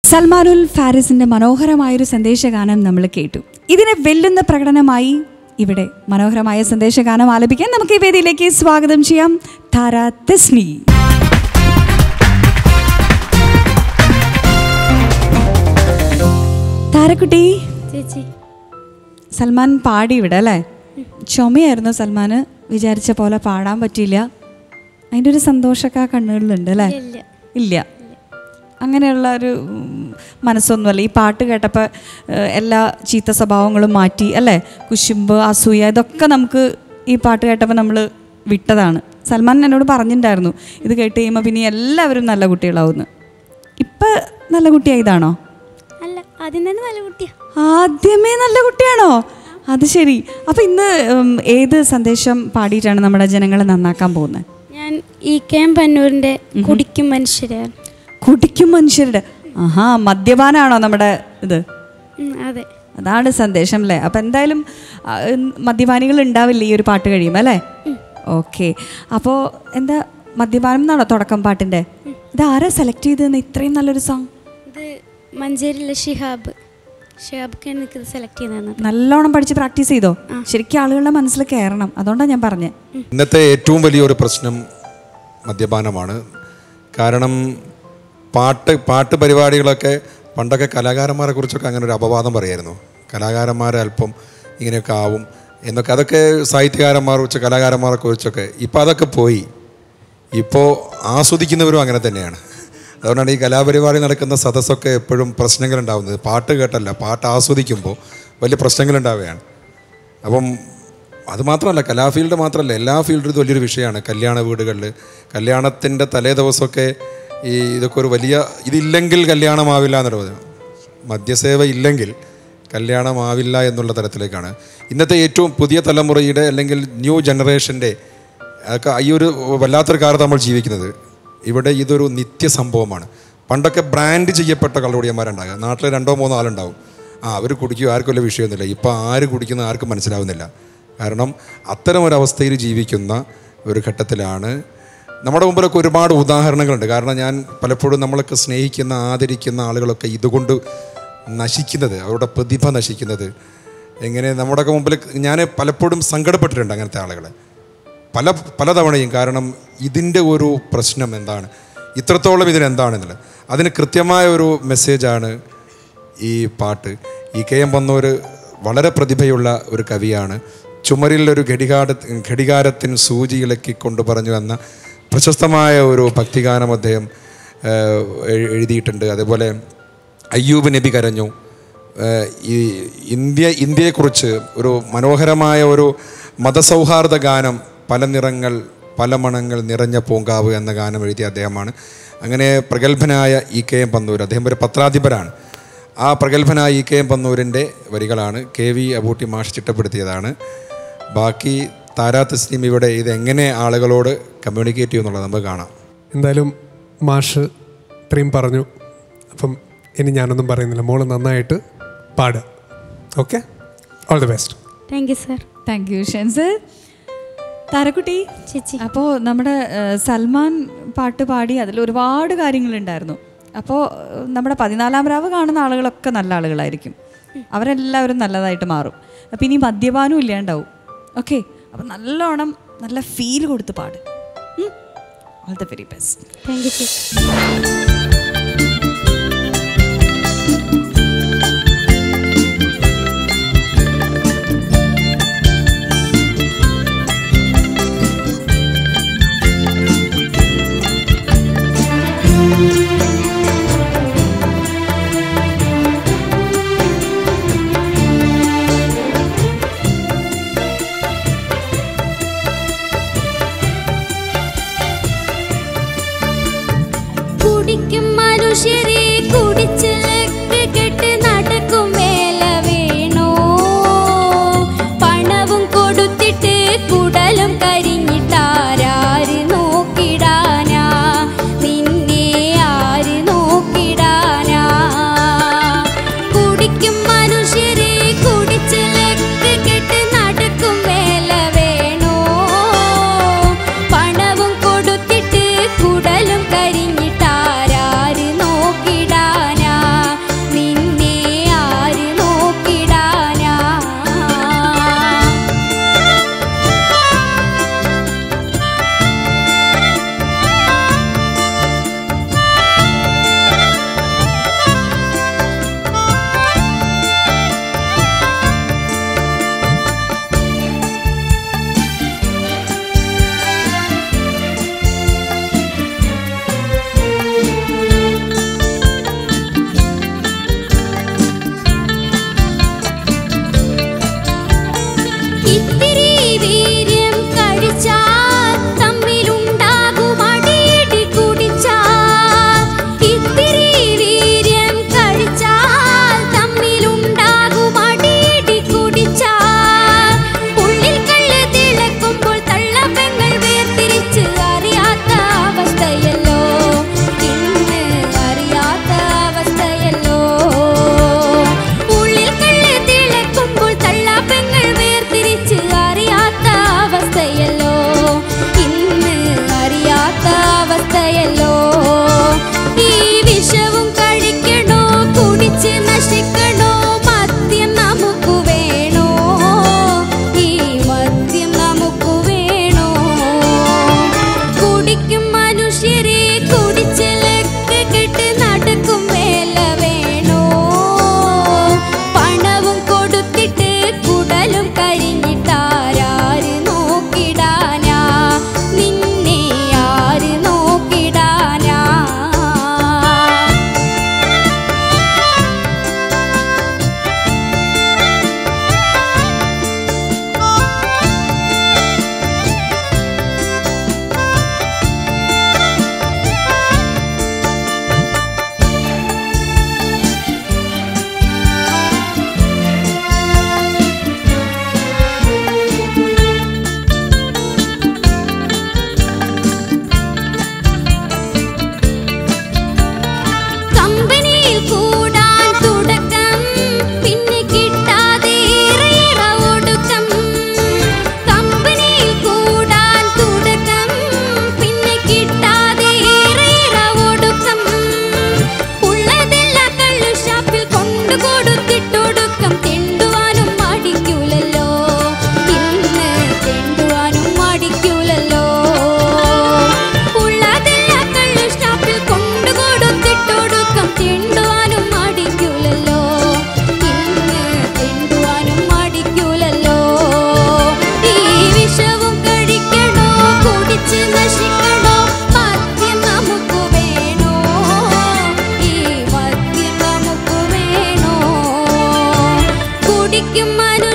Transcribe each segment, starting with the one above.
സൽമാനുൽ ഫാരിസിന്റെ മനോഹരമായൊരു സന്ദേശഗാനം നമ്മൾ കേട്ടു ഇതിനെ വെല്ലുന്ന പ്രകടനമായി ഇവിടെ മനോഹരമായ സന്ദേശഗാനം ആലപിക്കാൻ നമുക്ക് ഈ വേദിയിലേക്ക് സ്വാഗതം ചെയ്യാം താര തെസ്നി താരക്കുട്ടി ചേച്ചി സൽമാൻ പാടി ഇവിടെ അല്ലേ ചുമയായിരുന്നു സൽമാന് വിചാരിച്ച പോലെ പാടാൻ പറ്റിയില്ല അതിൻ്റെ ഒരു സന്തോഷമൊക്കെ ആ കണ്ണുകളിലുണ്ട് അല്ലേ ഇല്ല ഇല്ല അങ്ങനെയുള്ള ഒരു ഉം, മനസ്സൊന്നുമല്ല ഈ പാട്ട് കേട്ടപ്പോൾ ഏഹ്, എല്ലാ ചീത്ത സ്വഭാവങ്ങളും മാറ്റി അല്ലേ കുശുമ്പ് അസൂയ ഇതൊക്കെ നമുക്ക് ഈ പാട്ട് കേട്ടപ്പോൾ നമ്മൾ വിട്ടതാണ് സൽമാൻ എന്നോട് പറഞ്ഞിട്ടുണ്ടായിരുന്നു ഇത് കേട്ട് കഴിയുമ്പോൾ പിന്നെ എല്ലാവരും നല്ല കുട്ടികളാവുന്നു ഇപ്പം നല്ല കുട്ടിയായതാണോ അല്ല ആദ്യം തന്നെ നല്ല കുട്ടിയാ ആദ്യമേ നല്ല കുട്ടിയാണോ അത് ശരി അപ്പം ഇന്ന് ഉം, ഏത് സന്ദേശം പാടിയിട്ടാണ് നമ്മുടെ ജനങ്ങളെ നന്നാക്കാൻ പോകുന്നത് ഞാൻ ഈ കെ എം പന്നൂരിൻ്റെ കുടിക്കും മനുഷ്യരാണ് കുടിക്കും മനുഷ്യരുടെ ആഹാ മദ്യപാനാണോ നമ്മുടെ ഇത് ഉം, അതെ അതാണ് സന്ദേശം അല്ലേ അപ്പം എന്തായാലും ആ, ഉം, മദ്യപാനികൾ ഉണ്ടാവില്ല ഈ ഒരു പാട്ട് കഴിയുമ്പോൾ അല്ലേ ഓക്കെ അപ്പോൾ എന്താ മദ്യപാനം എന്നാണോ തുടക്കം പാട്ടിൻ്റെ ഇത് ആരാ സെലക്ട് ചെയ്തതെന്ന് ഇത്രയും നല്ലൊരു സോങ് ഇത് മഞ്ചേരിയിലെ ഷിഹാബ് ഷിഹാബ്ക്കാണ് എനിക്ക് ഇത് സെലക്ട് ചെയ്തതെന്ന് നല്ലോണം പഠിച്ച് പ്രാക്ടീസ് ചെയ്തോ ശരിക്കും ആളുകളുടെ മനസ്സിൽ കയറണം അതുകൊണ്ടാണ് ഞാൻ പറഞ്ഞത് ഇന്നത്തെ ഏറ്റവും വലിയൊരു പ്രശ്നം മദ്യപാനമാണ് കാരണം പാട്ട് പാട്ട് പരിപാടികളൊക്കെ പണ്ടൊക്കെ കലാകാരന്മാരെ കുറിച്ചൊക്കെ അങ്ങനെ ഒരു അപവാദം പറയായിരുന്നു കലാകാരന്മാരെ അല്പം ഇങ്ങനെയൊക്കെ ആവും എന്നൊക്കെ അതൊക്കെ സാഹിത്യകാരന്മാരെ കുറിച്ച് കലാകാരന്മാരെ കുറിച്ചൊക്കെ ഇപ്പോൾ അതൊക്കെ പോയി ഇപ്പോൾ ആസ്വദിക്കുന്നവരും അങ്ങനെ തന്നെയാണ് അതുകൊണ്ടാണ് ഈ കലാപരിപാടി നടക്കുന്ന സദസ്സൊക്കെ എപ്പോഴും പ്രശ്നങ്ങൾ ഉണ്ടാകുന്നത് പാട്ട് കേട്ടല്ല പാട്ട് ആസ്വദിക്കുമ്പോൾ വലിയ പ്രശ്നങ്ങൾ ഉണ്ടാവുകയാണ് അപ്പം അത് മാത്രമല്ല കലാഫീൽഡ് മാത്രമല്ല എല്ലാ ഫീൽഡിലും ഇത് വലിയൊരു വിഷയമാണ് കല്യാണ വീടുകളിൽ കല്യാണത്തിൻ്റെ തലേ ദിവസമൊക്കെ ഈ ഇതൊക്കെ ഒരു വലിയ ഇതില്ലെങ്കിൽ കല്യാണമാവില്ല എന്നുള്ള പറഞ്ഞു മദ്യസേവ ഇല്ലെങ്കിൽ കല്യാണമാവില്ല എന്നുള്ള തരത്തിലേക്കാണ് ഇന്നത്തെ ഏറ്റവും പുതിയ തലമുറയുടെ അല്ലെങ്കിൽ ന്യൂ ജനറേഷൻ്റെ അതൊക്കെ ഈ ഒരു വല്ലാത്തൊരു കാലത്ത് നമ്മൾ ജീവിക്കുന്നത് ഇവിടെ ഇതൊരു നിത്യ സംഭവമാണ് പണ്ടൊക്കെ ബ്രാൻഡ് ചെയ്യപ്പെട്ട കള്ളുടിയന്മാരുണ്ടാകുക നാട്ടിൽ രണ്ടോ മൂന്നോ ആളുണ്ടാവും ആ അവർ കുടിക്കും ആർക്കും വലിയ വിഷയമൊന്നുമില്ല ഇപ്പോൾ ആര് കുടിക്കുന്ന ആർക്കും മനസ്സിലാവുന്നില്ല കാരണം അത്തരം ഒരു അവസ്ഥയിൽ ജീവിക്കുന്ന ഒരു ഘട്ടത്തിലാണ് നമ്മുടെ മുമ്പിലൊക്കെ ഒരുപാട് ഉദാഹരണങ്ങളുണ്ട് കാരണം ഞാൻ പലപ്പോഴും നമ്മളൊക്കെ സ്നേഹിക്കുന്ന ആദരിക്കുന്ന ആളുകളൊക്കെ ഇതുകൊണ്ട് നശിക്കുന്നത് അവരുടെ പ്രതിഭ നശിക്കുന്നത് എങ്ങനെ നമ്മുടെയൊക്കെ മുമ്പിൽ ഞാൻ പലപ്പോഴും സങ്കടപ്പെട്ടിട്ടുണ്ട് അങ്ങനത്തെ ആളുകളെ പല പലതവണയും കാരണം ഇതിൻ്റെ ഒരു പ്രശ്നം എന്താണ് ഇത്രത്തോളം ഇതിനെന്താണെന്നുള്ളത് അതിന് കൃത്യമായ ഒരു മെസ്സേജാണ് ഈ പാട്ട് ഈ കെ എം വന്നൂർ വളരെ പ്രതിഭയുള്ള ഒരു കവിയാണ് ചുമരിലൊരു ഘടികാര ഘടികാരത്തിൻ സൂചി ഇളക്കി കൊണ്ടു പറഞ്ഞു എന്ന പ്രശസ്തമായ ഒരു ഭക്തിഗാനം അദ്ദേഹം ഏഹ്, എഴു- എഴുതിയിട്ടുണ്ട് അതേപോലെ അയ്യൂബ് നബി കരഞ്ഞു ഏഹ്, ഈ ഇന്ത്യ ഇന്ത്യയെക്കുറിച്ച് ഒരു മനോഹരമായ ഒരു മതസൗഹാർദ്ദ ഗാനം പല നിറങ്ങൾ പല മണങ്ങൾ നിറഞ്ഞ പൂങ്കാവ് എന്ന ഗാനം എഴുതിയ അദ്ദേഹമാണ് അങ്ങനെ പ്രഗത്ഭനായ ഇ കെ എം പന്നൂർ അദ്ദേഹം ഒരു പത്രാധിപരാണ് ആ പ്രഗത്ഭനായ ഇ കെ എം പന്നൂരിൻ്റെ വരികളാണ് കെ വി അബൂട്ടി മാഷ് ചിട്ടപ്പെടുത്തിയതാണ് ബാക്കി താരാ തസ്ലീം ഇവിടെ ഇത് എങ്ങനെ ആളുകളോട് കമ്മ്യൂണിക്കേറ്റ് ചെയ്യുമെന്നുള്ളത് നമുക്ക് കാണാം എന്തായാലും മാഷ് ഇത്രയും പറഞ്ഞു അപ്പം ഇനി ഞാനൊന്നും പറയുന്നില്ല മോള് നന്നായിട്ട് പാടുക okay all the best thank you sir thank you ഷെൻസ് താരക്കുട്ടി ചേച്ചി അപ്പോൾ നമ്മുടെ ഏഹ്, സൽമാൻ പാട്ട് പാടി അതിൽ ഒരുപാട് കാര്യങ്ങളുണ്ടായിരുന്നു അപ്പോൾ ഏഹ്, നമ്മുടെ പതിനാലാം രാവ് കാണുന്ന ആളുകളൊക്കെ നല്ല ആളുകളായിരിക്കും അവരെല്ലാവരും നല്ലതായിട്ട് മാറും അപ്പം ഇനി മദ്യപാനം ഇല്ലാണ്ടാവും ഓക്കെ അപ്പം നല്ലോണം നല്ല ഫീൽ കൊടുത്ത് പാട് all the very best thank you ചേച്ചി കുടിക്കും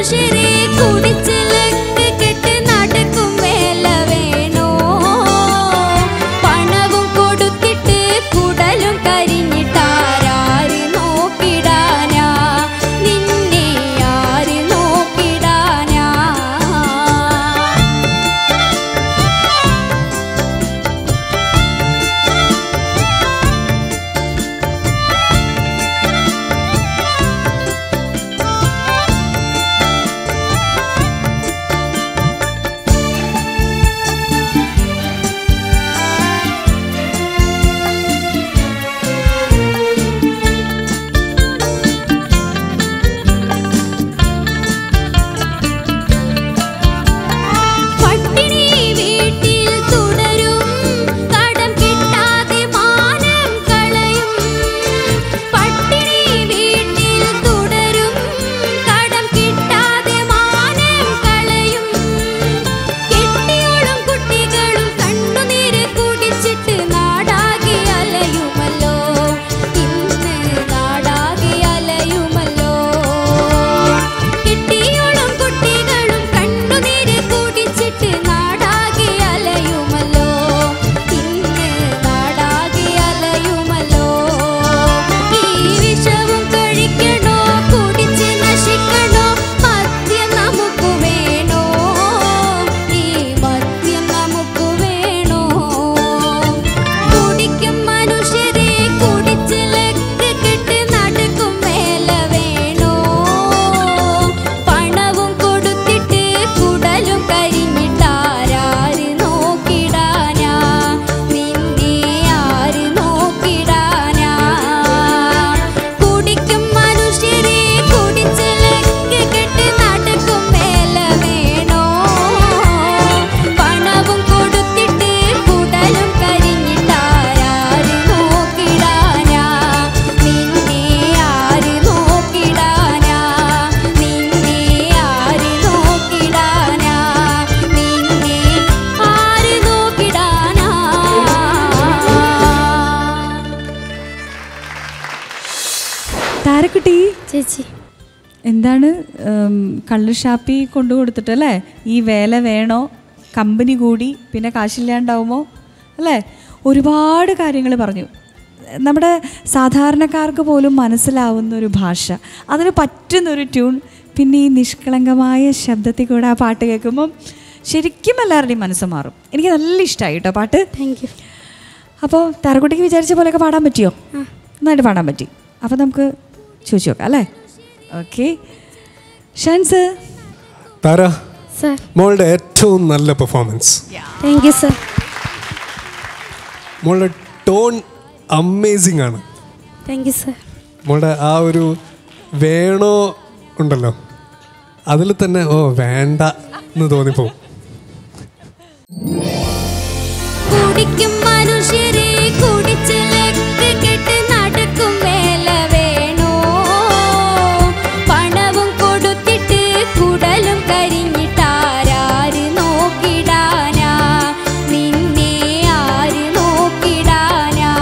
മനുഷ്യരെ കുടിച്ചിലക്ക് കെട്ട് നടക്കും വേല വേണോ പണവും കൊടുത്തിട്ട് കുടലും കരിഞ്ഞിട്ടാരാര് നോക്കിടാനാ നിന്നെ ആര് നോക്കിടാനാ പട്ടിണി വീട്ടിൽ തുടരും കടം കിട്ടാതെ മാനം കളയും പട്ടിണി വീട്ടിൽ തുടരും കടം കിട്ടാതെ മാനം കളയും കെട്ടിയോളും കുട്ടികളും കണ്ണുനീര് കുടിച്ചിട്ട് നാടാകെ അലയുമല്ലോ ഇന്ന് നാടാകെ അലയുമല്ലോ കെട്ടിയോളും കുട്ടികളും കണ്ണുനീര് കുടിച്ചിട്ട് നാടാകെ അലയുമല്ലോ ഇന്ന് നാടാകെ അലയുമല്ലോ ഈ വിഷവും കഴിക്കണോ കുടിച്ച് നശിക്കണോ മദ്യം നമുക്ക് വേണോ ഈ മദ്യം നമുക്ക് വേണോ കുടിക്കും മനുഷ്യരെ കുടിച്ച് ലക്ക് കെട്ട് നടക്കും വേല വേണോ പണവും കൊടുത്തിട്ട് കുടലും കരിഞ്ഞിട്ടാരാര് നോക്കിടാനാ നിന്നെ ആര് നോക്കിടാനാ കുടിക്കും മനുഷ്യരെ കുടിച്ച് ലക്ക് കെട്ട് നടക്കും വേല വേണോ പണവും കൊടുത്തിട്ട് കുടലും കരിഞ്ഞിട്ടാരാര് നോക്കിടാനാ നിന്നെ ആര് നോക്കിടാനാ നിന്നെ ആര് നോക്കിടാനാ നിന്നെ ആര് നോക്കിടാനാ താരക്കുട്ടി ചേച്ചി എന്താണ് ഉം, കള്ള് ഷാപ്പി കൊണ്ടു കൊടുത്തിട്ട് അല്ലേ ഈ വേല വേണോ കമ്പനി കൂടി പിന്നെ കാശില്ലാണ്ടാവുമോ അല്ലേ ഒരുപാട് കാര്യങ്ങൾ പറഞ്ഞു നമ്മുടെ സാധാരണക്കാർക്ക് പോലും മനസ്സിലാവുന്ന ഒരു ഭാഷ അതിന് പറ്റുന്നൊരു ട്യൂൺ പിന്നെ ഈ നിഷ്കളങ്കമായ ശബ്ദത്തിൽ കൂടെ ആ പാട്ട് കേൾക്കുമ്പം ശരിക്കും എല്ലാവരുടെയും മനസ്സ് മാറും എനിക്ക് നല്ല ഇഷ്ടമായി കേട്ടോ പാട്ട് താങ്ക് യു അപ്പോൾ താരക്കുട്ടിക്ക് വിചാരിച്ച പോലെയൊക്കെ പാടാൻ പറ്റിയോ നന്നായിട്ട് പാടാൻ പറ്റി അപ്പോൾ നമുക്ക് ചോദിച്ചു നോക്കാം അല്ലേ ഓക്കെ ഷാൻസ് താര സർ മോളുടെ ഏറ്റവും നല്ല പെർഫോമൻസ് താങ്ക് യു സർ മോളുടെ ടോൺ അമേസിങ് ആണ് താങ്ക് യു സർ മോളുടെ ആ ഒരു വേണോ ഉണ്ടല്ലോ അതിൽ തന്നെ ഓ വേണ്ട എന്ന് തോന്നിപ്പോവും കുടിക്കും മനുഷ്യരെ കുടിച്ച് ലക്ക് കെട്ട് നടക്കും വേല വേണോ പണവും കൊടുത്തിട്ട് കുടലും കരിഞ്ഞിട്ടാരാര് നോക്കിടാനാ നിന്നെ ആര് നോക്കിടാനാ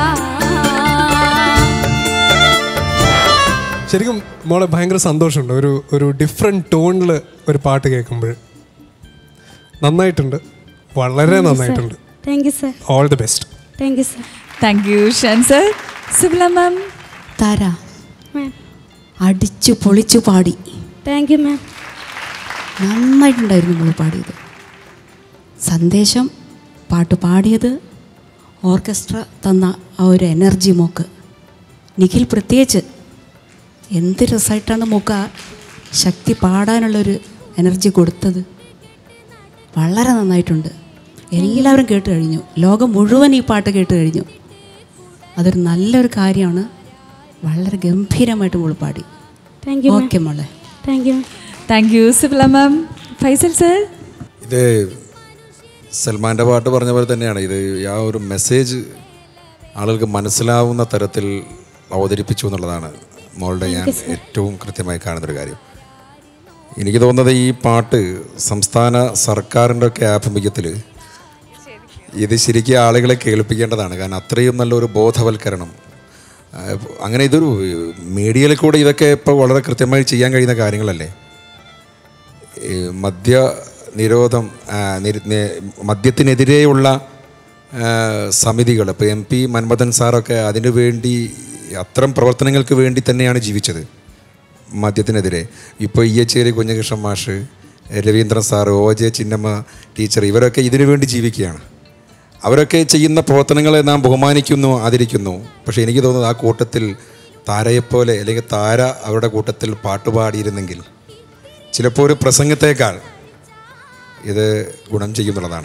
ശരിക്കും മോളെ ഭയങ്കര സന്തോഷമുണ്ട് ഒരു ഒരു ഡിഫറെൻറ്റ് ടോണിൽ ഒരു പാട്ട് കേൾക്കുമ്പോൾ നന്നായിട്ടുണ്ട് വളരെ നന്നായിട്ടുണ്ട് thank you sir all the best thank you sir thank you Shans Subila ma'am Thara ma'am അടിച്ചു പൊളിച്ചു പാടി താങ്ക് യു മാം നന്നായിട്ടുണ്ടായിരുന്നു നമ്മൾ പാടിയത് സന്ദേശം പാട്ട് പാടിയത് ഓർക്കസ്ട്ര തന്ന ആ ഒരു എനർജി മോക്ക് നിഖിൽ പ്രത്യേകിച്ച് എന്ത് രസമായിട്ടാണ് മോക്ക് ആ ശക്തി പാടാനുള്ളൊരു എനർജി കൊടുത്തത് വളരെ നന്നായിട്ടുണ്ട് എല്ലാവരും കേട്ട് കഴിഞ്ഞു ലോകം മുഴുവൻ ഈ പാട്ട് കേട്ട് കഴിഞ്ഞു അതൊരു നല്ലൊരു കാര്യമാണ് വളരെ ഗംഭീരമായിട്ട് മോൾ പാടി താങ്ക് യു മാം ഓക്കെ മോളെ thank you ma'am thank you Subila ma'am Faisal sir ഇത് സൽമാൻ്റെ പാട്ട് പറഞ്ഞ പോലെ തന്നെയാണ് ഇത് ആ ഒരു മെസ്സേജ് ആളുകൾക്ക് മനസ്സിലാവുന്ന തരത്തിൽ അവതരിപ്പിച്ചു എന്നുള്ളതാണ് മോളുടെ ഞാൻ ഏറ്റവും കൃത്യമായി കാണുന്നൊരു കാര്യം എനിക്ക് തോന്നുന്നത് ഈ പാട്ട് സംസ്ഥാന സർക്കാരിൻ്റെ ഒക്കെ ആഭിമുഖ്യത്തിൽ ഇത് ശരിക്കും ആളുകളെ കേൾപ്പിക്കേണ്ടതാണ് കാരണം അത്രയും നല്ലൊരു ബോധവൽക്കരണം ആ, അങ്ങനെ ഇതൊരു മീഡിയയിൽ കൂടെ ഇതൊക്കെ ഇപ്പോൾ വളരെ കൃത്യമായി ചെയ്യാൻ കഴിയുന്ന കാര്യങ്ങളല്ലേ ഈ മദ്യ നിരോധം ആ, നിര- നി- മദ്യത്തിനെതിരെയുള്ള സമിതികൾ ഇപ്പോൾ എം പി മൻമഥൻ സാറൊക്കെ അതിനു വേണ്ടി അത്തരം പ്രവർത്തനങ്ങൾക്ക് വേണ്ടി തന്നെയാണ് ജീവിച്ചത് മദ്യത്തിനെതിരെ ഇപ്പോൾ ഇ എച്ച് ഏരി കുഞ്ഞകൃഷ്ണൻ മാഷ് Raveendran sir O J Chinnamma teacher ഇവരൊക്കെ ഇതിനു വേണ്ടി ജീവിക്കുകയാണ് അവരൊക്കെ ചെയ്യുന്ന പ്രവർത്തനങ്ങളെ നാം ബഹുമാനിക്കുന്നു ആദരിക്കുന്നു പക്ഷേ എനിക്ക് തോന്നുന്നത് ആ കൂട്ടത്തിൽ താരയെപ്പോലെ അല്ലെങ്കിൽ താര അവരുടെ കൂട്ടത്തിൽ പാട്ടുപാടിയിരുന്നെങ്കിൽ ചിലപ്പോൾ ഒരു പ്രസംഗത്തേക്കാൾ ഇത് ഗുണം ചെയ്യുന്നുള്ളതാണ്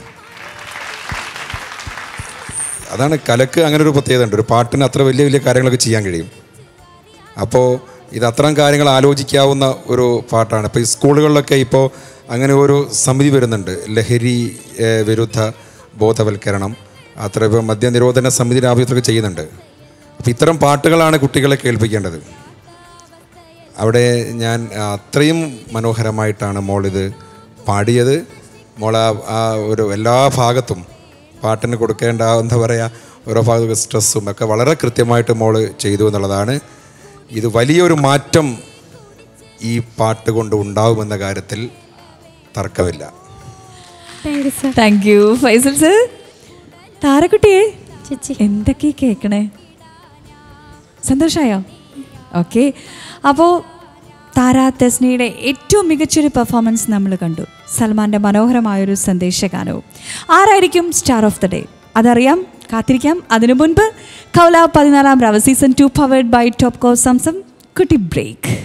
അതാണ് കലക്ക് അങ്ങനെ ഒരു പ്രത്യേകത ഉണ്ട് ഒരു പാട്ടിന് അത്ര വലിയ വലിയ കാര്യങ്ങളൊക്കെ ചെയ്യാൻ കഴിയും അപ്പോൾ ഇത് അത്തരം കാര്യങ്ങൾ ആലോചിക്കാവുന്ന ഒരു പാട്ടാണ് ഇപ്പോൾ ഈ സ്കൂളുകളിലൊക്കെ ഇപ്പോൾ അങ്ങനെ ഒരു സമിതി വരുന്നുണ്ട് ലഹരി ഏഹ്, വിരുദ്ധ ബോധവൽക്കരണം അത്ര ഇപ്പോൾ മദ്യനിരോധന സമിതിയുടെ ആവശ്യത്തൊക്കെ ചെയ്യുന്നുണ്ട് അപ്പോൾ ഇത്തരം പാട്ടുകളാണ് കുട്ടികളെ കേൾപ്പിക്കേണ്ടത് അവിടെ ഞാൻ അത്രയും മനോഹരമായിട്ടാണ് മോളിത് പാടിയത് മോൾ ആ ആ ഒരു എല്ലാ ഭാഗത്തും പാട്ടിന് കൊടുക്കേണ്ട ആ എന്താ പറയുക ഓരോ ഭാഗത്തും സ്ട്രെസ്സും ഒക്കെ വളരെ കൃത്യമായിട്ട് മോള് ചെയ്തു എന്നുള്ളതാണ് ഇത് വലിയൊരു മാറ്റം ഈ പാട്ട് കൊണ്ട് ഉണ്ടാവുമെന്ന കാര്യത്തിൽ തർക്കമില്ല thank you sir thank you Faisal sir താരക്കുട്ടിയെ ചേച്ചി എന്തൊക്കെ കേൾക്കണേ സന്തോഷമായോ ഓക്കെ അപ്പോൾ താര തെസ്നയുടെ ഏറ്റവും മികച്ചൊരു പെർഫോമൻസ് നമ്മൾ കണ്ടു സൽമാൻ്റെ മനോഹരമായൊരു സന്ദേശഗാനവും ആരായിരിക്കും സ്റ്റാർ ഓഫ് ദ ഡേ അതറിയാം കാത്തിരിക്കാം അതിനു മുൻപ് കൗല പതിനാലാം റവ season two powered by Topco Zamzam കുട്ടി ബ്രേക്ക്